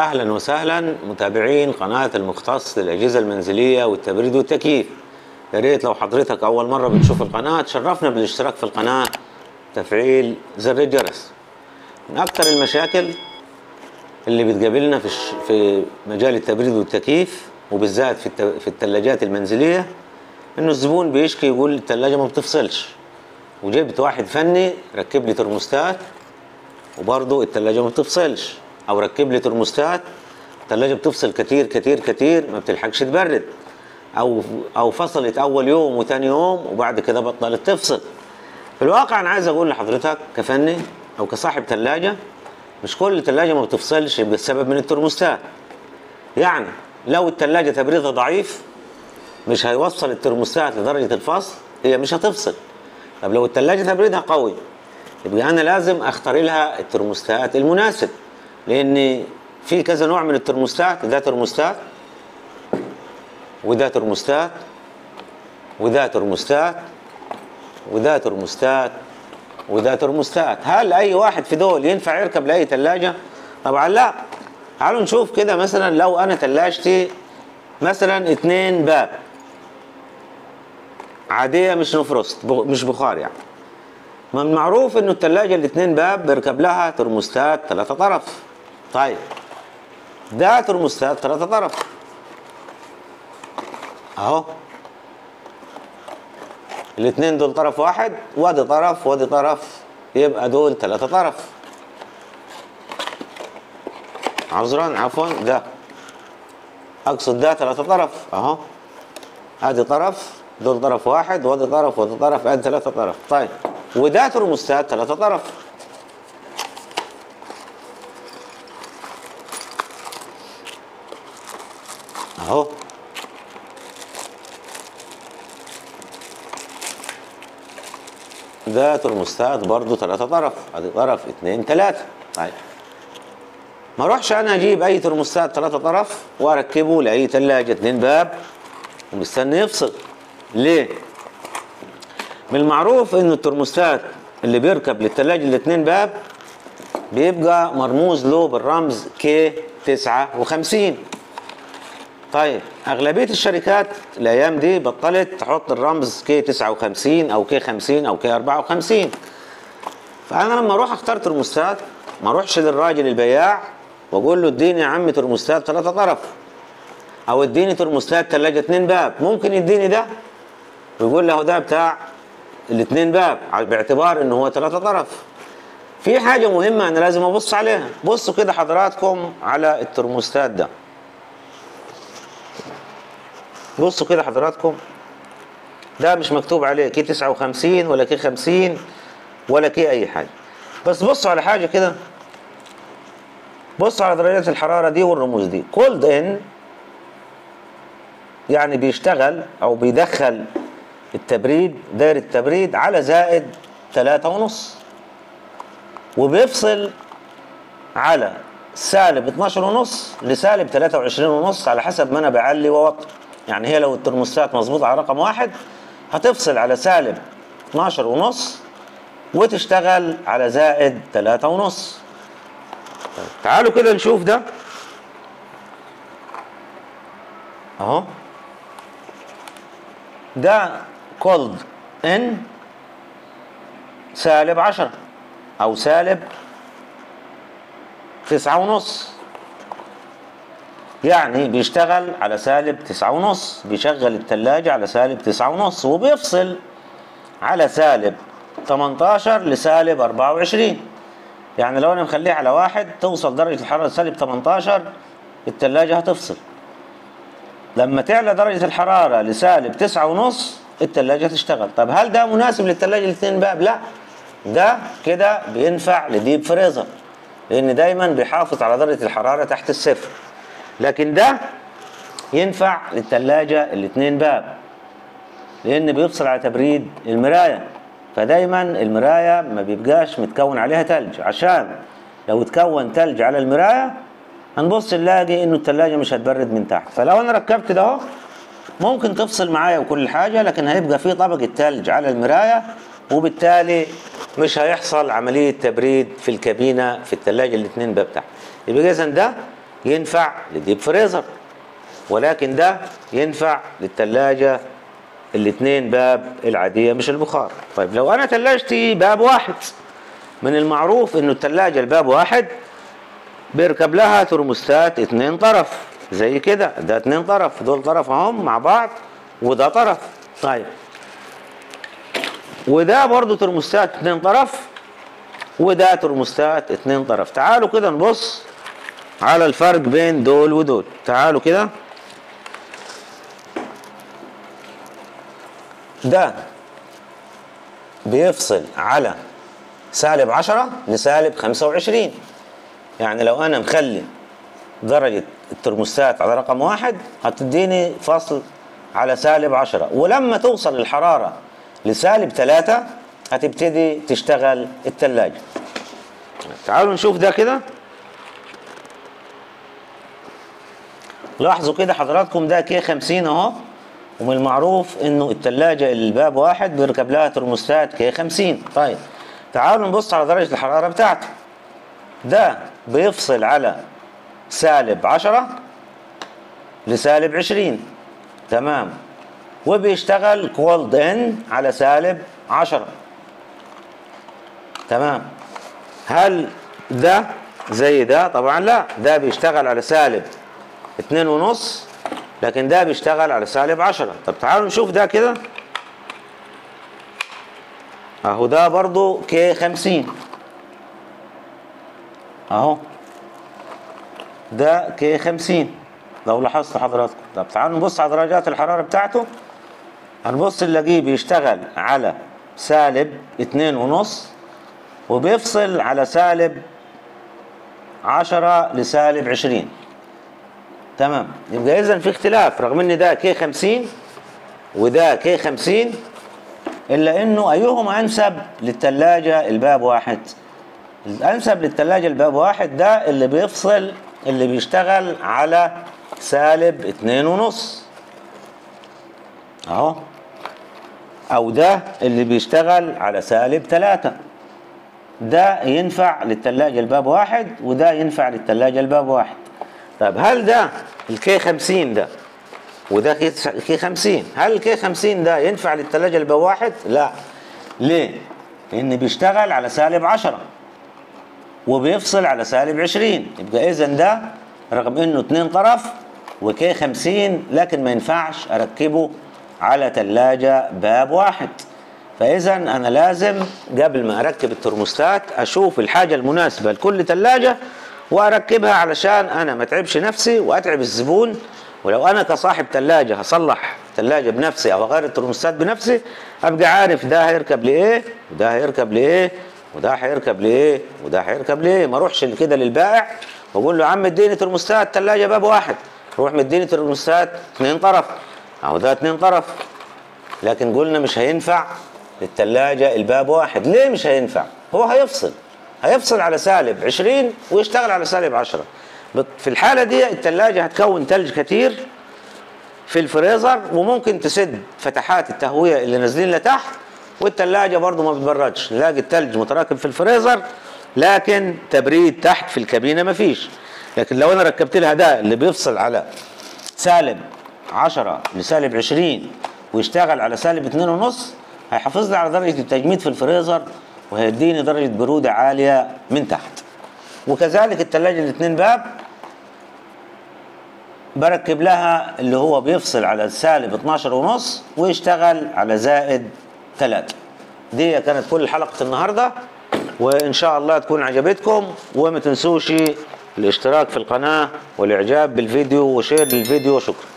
اهلا وسهلا متابعين قناه المختص للاجهزه المنزليه والتبريد والتكييف يا ريت لو حضرتك اول مره بتشوف القناه تشرفنا بالاشتراك في القناه تفعيل زر الجرس من اكثر المشاكل اللي بتقابلنا في الش... في مجال التبريد والتكييف وبالذات في الت... في الثلاجات المنزليه انه الزبون بيشكي يقول الثلاجه ما بتفصلش وجبت واحد فني ركب لي ترموستات وبرضه الثلاجه ما بتفصلش او ركب لي ترموستات الثلاجه بتفصل كتير كتير كتير ما بتلحقش تبرد او او فصلت اول يوم وثاني يوم وبعد كده بطلت تفصل في الواقع انا عايز اقول لحضرتك كفني او كصاحب ثلاجه مش كل ثلاجه ما بتفصلش يبقى السبب من الترموستات يعني لو الثلاجه تبريدها ضعيف مش هيوصل الترموستات لدرجه الفصل هي مش هتفصل طب لو الثلاجه تبريدها قوي يبقى انا لازم اختار لها الترموستات المناسب لان في كذا نوع من الترموستات ده ترموستات وده ترموستات وده ترموستات وده ترموستات وده ترموستات هل اي واحد في دول ينفع يركب لاي ثلاجه طبعا لا تعالوا نشوف كده مثلا لو انا ثلاجتي مثلا اتنين باب عاديه مش نفرست مش بخار يعني ما المعروف انه الثلاجه الاتنين باب بيركب لها ترموستات ثلاثة طرف طيب ده ترموستات ثلاثة طرف اهو الاتنين دول طرف واحد وادي طرف وادي طرف يبقى دول ثلاثة طرف عذرا عفوا ده اقصد ده ثلاثة طرف اهو ادي طرف دول طرف واحد وادي طرف وادي طرف ادي ثلاثة طرف طيب وده ترموستات ثلاثة طرف اهو ده ترموستات برضو ثلاثة طرف ادي طرف اتنين تلاتة طيب ما اروحش انا اجيب اي ترموستات ثلاثة طرف واركبه لاي ثلاجة اتنين باب ومستني يفصل ليه؟ من المعروف انه الترموستات اللي بيركب للثلاجة الاتنين باب بيبقى مرموز له بالرمز كي 59 طيب اغلبيه الشركات الايام دي بطلت تحط الرمز كي 59 او كي 50 او كي 54 فانا لما اروح اختار ترموستات ما اروحش للراجل البياع واقول له اديني يا عم ترموستات ثلاثة طرف او اديني ترموستات ثلاجة اتنين باب ممكن يديني ده ويقول له ده بتاع الاثنين باب باعتبار ان هو ثلاثة طرف في حاجة مهمة انا لازم ابص عليها بصوا كده حضراتكم على الترموستات ده بصوا كده حضراتكم ده مش مكتوب عليه كي 59 ولا كي 50 ولا كي اي حاجة بس بصوا على حاجة كده بصوا على درجات الحرارة دي والرموز دي كولد ان يعني بيشتغل او بيدخل التبريد داير التبريد على زائد تلاتة ونص وبيفصل على سالب 12 ونص لسالب 23 ونص على حسب ما انا بعلي ووطي يعني هي لو الترموستات مظبوط على رقم واحد هتفصل على سالب 12 ونص وتشتغل على زائد 3 ونص تعالوا كده نشوف ده اهو ده كولد ان سالب عشرة او سالب تسعة ونص يعني بيشتغل على سالب تسعة ونص بيشغل التلاجة على سالب تسعة ونص وبيفصل على سالب 18 لسالب 24 يعني لو انا مخليه على واحد توصل درجة الحرارة لسالب 18 التلاجة هتفصل لما تعلى درجة الحرارة لسالب تسعة ونص التلاجة تشتغل طب هل ده مناسب للتلاجة الاثنين باب لا ده كده بينفع لديب فريزر لان دايما بيحافظ على درجة الحرارة تحت الصفر لكن ده ينفع للتلاجة الاثنين باب لان بيفصل على تبريد المراية فدايما المراية ما بيبقاش متكون عليها تلج عشان لو تكون تلج على المراية هنبص نلاقي انه التلاجة مش هتبرد من تحت فلو انا ركبت ده اهو ممكن تفصل معايا وكل حاجة لكن هيبقى في طبقة تلج على المراية وبالتالي مش هيحصل عملية تبريد في الكابينة في التلاجة الاتنين باب تحت يبقى اذا ده ينفع للديب فريزر ولكن ده ينفع للثلاجة الاثنين باب العادية مش البخار طيب لو أنا ثلاجتي باب واحد من المعروف إنه الثلاجة الباب واحد بيركب لها ترموستات اتنين طرف زي كده ده اتنين طرف دول طرف اهم مع بعض وده طرف طيب وده برضو ترموستات اتنين طرف وده ترموستات اتنين طرف تعالوا كده نبص على الفرق بين دول ودول تعالوا كده ده بيفصل على سالب 10 لسالب 25 يعني لو انا مخلي درجة الترموستات على رقم واحد هتديني فصل على سالب 10 ولما توصل الحرارة لسالب 3 هتبتدي تشتغل التلاجة تعالوا نشوف ده كده لاحظوا كده حضراتكم ده كي 50 اهو ومن المعروف انه التلاجة الباب واحد بيركب لها ترموستات كي 50 طيب تعالوا نبص على درجة الحرارة بتاعته ده بيفصل على سالب 10 لسالب 20 تمام وبيشتغل كولد ان على سالب 10 تمام هل ده زي ده طبعا لا ده بيشتغل على سالب اتنين ونص لكن ده بيشتغل على سالب 10 طب تعالوا نشوف ده كده اهو ده برضو كي 50 اهو ده كي 50 لو لاحظت حضراتكم طب تعالوا نبص على درجات الحرارة بتاعته هنبص نلاقيه بيشتغل على سالب اتنين ونص وبيفصل على سالب عشرة لسالب عشرين تمام يبقى اذا في اختلاف رغم ان ده كي 50 وده كي 50 الا انه ايهما انسب للثلاجه الباب واحد الانسب للثلاجه الباب واحد ده اللي بيفصل اللي بيشتغل على سالب اتنين ونص اهو او ده اللي بيشتغل على سالب تلاتة ده ينفع للثلاجة الباب واحد وده ينفع للثلاجة الباب واحد طيب هل ده الكي 50 ده وده كي 50 هل الكي 50 ده ينفع للثلاجة الباب واحد؟ لا ليه؟ لأن بيشتغل على سالب 10 وبيفصل على سالب 20 يبقى إذا ده رغم إنه اتنين طرف وكي 50 لكن ما ينفعش أركبه على ثلاجة باب واحد فإذا أنا لازم قبل ما أركب الترموستات أشوف الحاجة المناسبة لكل ثلاجة وأركبها علشان أنا ما أتعبش نفسي وأتعب الزبون ولو أنا كصاحب ثلاجة هصلح ثلاجة بنفسي أو أغير الترموستات بنفسي أبقى عارف ده هيركب لإيه وده هيركب لإيه وده هيركب لإيه وده هيركب لإيه ما أروحش كده للبائع وأقول له يا عم اديني ترموستات ثلاجة باب واحد روح مديني ترموستات اثنين طرف أهو ده اثنين طرف لكن قلنا مش هينفع للثلاجة الباب واحد ليه مش هينفع هو هيفصل هيفصل على سالب 20 ويشتغل على سالب 10 في الحالة دي الثلاجة هتكون ثلج كتير في الفريزر وممكن تسد فتحات التهوية اللي نازلين لتحت والثلاجة برضو ما بتبردش نلاقي الثلج متراكم في الفريزر لكن تبريد تحت في الكابينة مفيش لكن لو انا ركبت لها ده اللي بيفصل على سالب 10 لسالب 20 ويشتغل على سالب 2 ونص هيحافظ لي على درجة التجميد في الفريزر وهيديني درجة برودة عالية من تحت وكذلك الثلاجة الاثنين باب بركب لها اللي هو بيفصل على سالب 12 ونص ويشتغل على زائد 3 دي كانت كل حلقة النهاردة وإن شاء الله تكون عجبتكم وما تنسوش الاشتراك في القناة والإعجاب بالفيديو وشير للفيديو شكرا